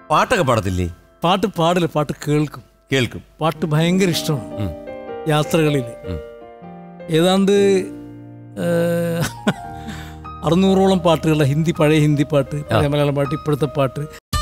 പാട്ടൊക്കെ പാടത്തില്ലേ പാട്ട് പാടില്ല പാട്ട് കേൾക്കും കേൾക്കും പാട്ട് ഭയങ്കര ഇഷ്ടമാണ് ഉം. യാത്രകളിൽ ഉം. ഏതാണ്ട് ഏഹ്, അറുന്നൂറോളം പാട്ടുകളുടെ ഹിന്ദി പഴയ ഹിന്ദി പാട്ട് പഴയ മലയാളം പാട്ട് ഇപ്പോഴത്തെ പാട്ട്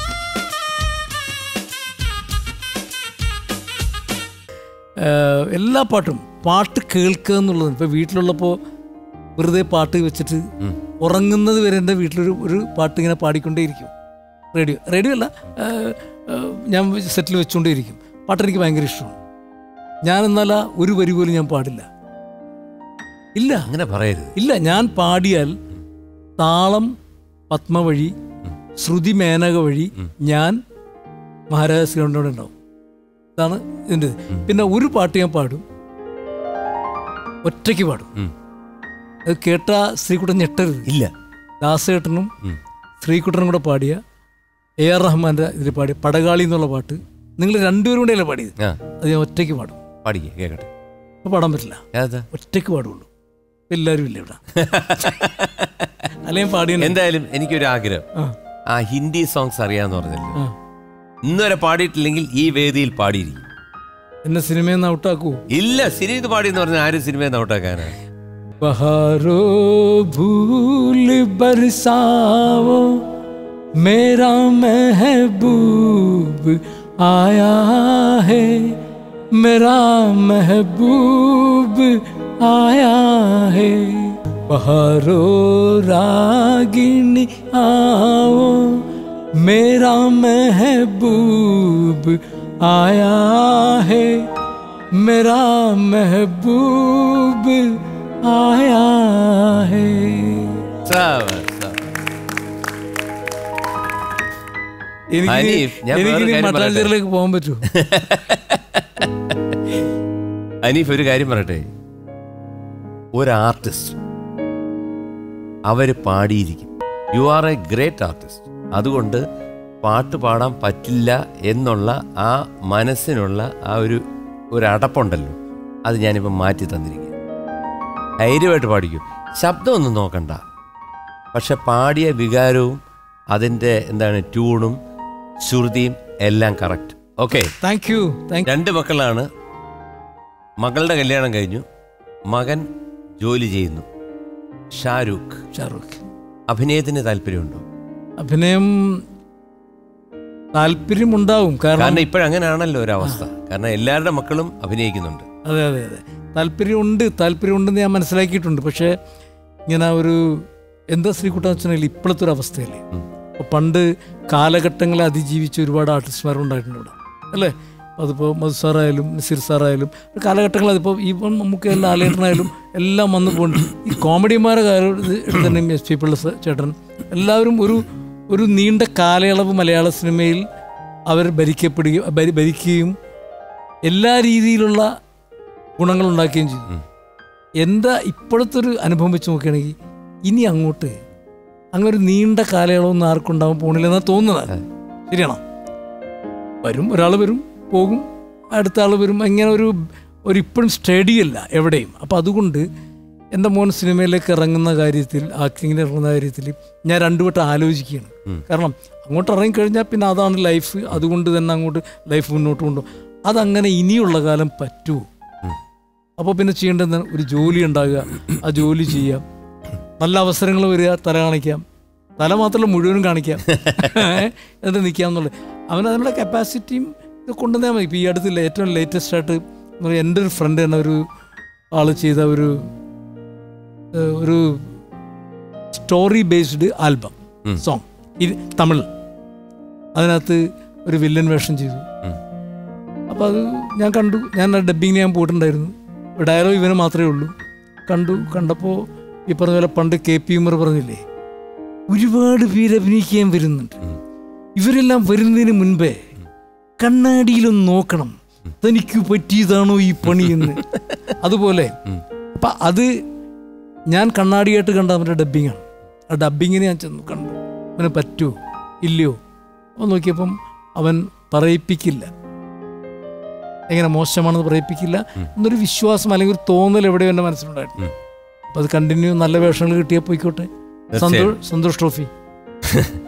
ഏഹ്, എല്ലാ പാട്ടും പാട്ട് കേൾക്കുക എന്നുള്ളത് ഇപ്പോൾ വീട്ടിലുള്ളപ്പോൾ വെറുതെ പാട്ട് വെച്ചിട്ട് ഉറങ്ങുന്നത് വരെ എൻ്റെ വീട്ടിലൊരു ഒരു പാട്ട് ഇങ്ങനെ പാടിക്കൊണ്ടേയിരിക്കും റേഡിയോ റേഡിയോ അല്ല ഏഹ്, ഏഹ്, ഞാൻ സെറ്റിൽ വെച്ചുകൊണ്ടേയിരിക്കും പാട്ട് എനിക്ക് ഭയങ്കര ഇഷ്ടമാണ് ഞാൻ എന്നാൽ ആ ഒരു വരി പോലും ഞാൻ പാടില്ല ഇല്ല അങ്ങനെ പറയരുത് ഇല്ല ഞാൻ പാടിയാൽ താളം പത്മ വഴി ശ്രുതി മേനക വഴി ഞാൻ മഹാരാജ ശ്രീകണ്ഠനോട് ഉണ്ടാവും ഇതാണ് ഇതിൻ്റെ ഇത്. പിന്നെ ഒരു പാട്ട് ഞാൻ പാടും ഒറ്റയ്ക്ക് പാടും ഉം. അത് കേട്ട ശ്രീകുട്ടൻ ഞെട്ടരുത് ഇല്ല ദാസേട്ടനും ഉം. ശ്രീകുട്ടനും കൂടെ പാടിയ എ ആർ റഹ്മാൻ്റെ ഇതിൽ പാടിയ പടകാളി എന്നുള്ള പാട്ട് നിങ്ങൾ രണ്ടുപേരും കൂടെയല്ലേ പാടിയത് ആ അത് ഞാൻ ഒറ്റയ്ക്ക് പാടും പാടിക്കേ കേക്കട്ടെ അപ്പോൾ പാടാൻ പറ്റില്ല ഏതാ ഒറ്റയ്ക്ക് പാടുള്ളൂ ഇപ്പൊ എല്ലാവരും ഇല്ല ഇവിടെ അല്ലെങ്കിൽ പാടിയ എന്തായാലും എനിക്കൊരു ആഗ്രഹം ആ ആ ഹിന്ദി സോങ്സ് അറിയാന്ന് പറഞ്ഞല്ലോ ആ ഇന്നുവരെ പാടിയിട്ടില്ലെങ്കിൽ ഈ വേദിയിൽ പാടിയിരിക്കും എന്നെ സിനിമയിൽ നിന്ന് ഔട്ടാക്കൂ ഇല്ല സിനിമ ഇത് പാടിയെന്ന് പറഞ്ഞാൽ ആരും സിനിമയിൽ നിന്ന് ഔട്ടാക്കാനാ बहारो भूल बरसाओ मेरा महबूब आया है मेरा महबूब आया है बहारो रागिनी आओ मेरा महबूब आया है मेरा महबूब आया है സാവ- സാവ. എനിക്ക് ഹനീഫ്, ഞാൻ എനിക്ക് വേറൊരു ഇനി കാര്യം മട്ടാഞ്ചേരിയിലേക്ക് പോകാൻ പറ്റുമോ അനീഫ് ഒരു കാര്യം പറയട്ടെ ഒരു ആർട്ടിസ്റ്റ് അവര് പാടിയിരിക്കും you are a great artist അതുകൊണ്ട് പാട്ട് പാടാൻ പറ്റില്ല എന്നുള്ള ആ മനസ്സിനുള്ള ആ ഒരു ഒരു അടപ്പുണ്ടല്ലോ അത് ഞാനിപ്പോൾ മാറ്റി തന്നിരിക്കുക ധൈര്യമായിട്ട് പാടിക്കും ശബ്ദമൊന്നും നോക്കണ്ട പക്ഷെ പാടിയ വികാരവും അതിൻ്റെ എന്താണ് ട്യൂണും ശ്രുതിയും എല്ലാം correct okay thank you thank രണ്ട് മക്കളാണ് മകളുടെ കല്യാണം കഴിഞ്ഞു മകൻ ജോലി ചെയ്യുന്നു ഷാരൂഖ് ഷാറൂഖ് അഭിനയത്തിന് താല്പര്യമുണ്ടോ അഭിനയം താല്പര്യമുണ്ടാവും കാരണം കാരണം ഇപ്പോഴങ്ങനെയാണല്ലോ ഒരു അവസ്ഥ കാരണം എല്ലാവരുടെ മക്കളും അഭിനയിക്കുന്നുണ്ട് അതെ അതെ അതെ താല്പര്യമുണ്ട് താല്പര്യമുണ്ടെന്ന് ഞാൻ മനസ്സിലാക്കിയിട്ടുണ്ട് പക്ഷേ ഇങ്ങനെ ഒരു എന്താ ശ്രീകുട്ടൻ വെച്ചാൽ ഇപ്പോഴത്തെ ഒരു അവസ്ഥയല്ലേ അപ്പോൾ പണ്ട് കാലഘട്ടങ്ങളെ അതിജീവിച്ച ഒരുപാട് ആർട്ടിസ്റ്റ്മാരുണ്ടായിട്ടുണ്ട് ഇവിടെ അല്ലേ അതിപ്പോൾ മധു സാറായാലും നസീർ സാറായാലും ഒരു കാലഘട്ടങ്ങൾ അതിപ്പോൾ ഈവൻ നമുക്ക് എല്ലാ ആലേട്ടനായാലും എല്ലാം വന്നു പോകുന്നുണ്ട് ഈ കോമഡിമാരെ കാര്യം എടുത്ത് തന്നെ എസ് പി പിള്ള സ- ചേട്ടൻ എല്ലാവരും ഒരു ഒരു നീണ്ട കാലയളവ് മലയാള സിനിമയിൽ അവർ ഭരിക്കപ്പെടുകയും ഭരി- ഭരിക്കുകയും എല്ലാ രീതിയിലുള്ള ഗുണങ്ങൾ ഉണ്ടാക്കുകയും ചെയ്തു എന്താ ഇപ്പോഴത്തെ ഒരു അനുഭവം വെച്ച് നോക്കുകയാണെങ്കിൽ ഇനി അങ്ങോട്ട് അങ്ങനെ ഒരു നീണ്ട കാലയളവൊന്നും ആർക്കും ഉണ്ടാവാൻ പോണില്ലെന്നാണ് തോന്നുന്നത് ശരിയാണോ വരും ഒരാൾ വരും പോകും അടുത്ത ആൾ വരും അങ്ങനെ ഒരു ഒരു ഇപ്പോഴും സ്റ്റഡി അല്ല എവിടെയും അപ്പം അതുകൊണ്ട് എൻ്റെ മോൻ സിനിമയിലേക്ക് ഇറങ്ങുന്ന കാര്യത്തിൽ ആക്ടിങ്ങിന് ഇറങ്ങുന്ന കാര്യത്തിൽ ഞാൻ രണ്ടു വട്ടം ആലോചിക്കുകയാണ് കാരണം അങ്ങോട്ട് ഇറങ്ങിക്കഴിഞ്ഞാൽ പിന്നെ അതാണ് ലൈഫ് അതുകൊണ്ട് തന്നെ അങ്ങോട്ട് ലൈഫ് മുന്നോട്ട് കൊണ്ടുപോകും അതങ്ങനെ ഇനിയുള്ള കാലം പറ്റുമോ അപ്പോൾ പിന്നെ ചെയ്യേണ്ടത് എന്താണ്? ഒരു ജോലി ഉണ്ടാകുക ആ ജോലി ചെയ്യാം നല്ല അവസരങ്ങൾ വരിക തല കാണിക്കാം തല മാത്രമല്ല മുഴുവനും കാണിക്കാം എന്നിട്ട് നിൽക്കാം എന്നുള്ളത് അവൻ അതിനുള്ള കപ്പാസിറ്റിയും ഇത് കൊണ്ടുവന്നാൽ മതി ഇപ്പോൾ ഈ അടുത്തില്ല ഏറ്റവും ലേറ്റസ്റ്റ് ആയിട്ട് എന്ന് പറയുക എൻ്റെ ഒരു ഫ്രണ്ട് തന്നെ ഒരു ആൾ ചെയ്ത ഒരു ഏഹ്, ഒരു story based album um. Song ഇത് തമിഴ് അതിനകത്ത് ഒരു വില്ലൻ വേഷം ചെയ്തു ഉം. അപ്പോൾ അത് ഞാൻ കണ്ടു ഞാൻ ഡബ്ബിങ്ങിന് ഞാൻ പോയിട്ടുണ്ടായിരുന്നു ഡയലോഗ് ഇവന് മാത്രമേ ഉള്ളൂ കണ്ടു കണ്ടപ്പോൾ ഈ പറഞ്ഞ പോലെ പണ്ട് കെ പി ഉമർ പറഞ്ഞില്ലേ ഒരുപാട് പേര് അഭിനയിക്കാൻ വരുന്നുണ്ട് ഇവരെല്ലാം വരുന്നതിന് മുൻപേ കണ്ണാടിയിലൊന്ന് നോക്കണം തനിക്ക് പറ്റിയതാണോ ഈ പണി എന്ന് അതുപോലെ അപ്പം അത് ഞാൻ കണ്ണാടിയായിട്ട് കണ്ട അവൻ്റെ ഡബ്ബിങ്ങാണ് ആ ഡബ്ബിങ്ങിന് ഞാൻ ചെന്നു കണ്ടു അവന് പറ്റുമോ ഇല്ലയോ അപ്പോൾ നോക്കിയപ്പം അവൻ പറയിപ്പിക്കില്ല എങ്ങനെ മോശമാണെന്ന് പറയിപ്പിക്കില്ല എന്നൊരു വിശ്വാസം അല്ലെങ്കിൽ ഒരു തോന്നൽ എവിടെയോ എൻ്റെ മനസ്സിലുണ്ടായിരുന്നു ഉം. അപ്പം അത് കണ്ടിന്യൂ നല്ല വേഷങ്ങൾ കിട്ടിയാൽ പോയിക്കോട്ടെ സന്തോഷ് സന്തോഷ് ട്രോഫി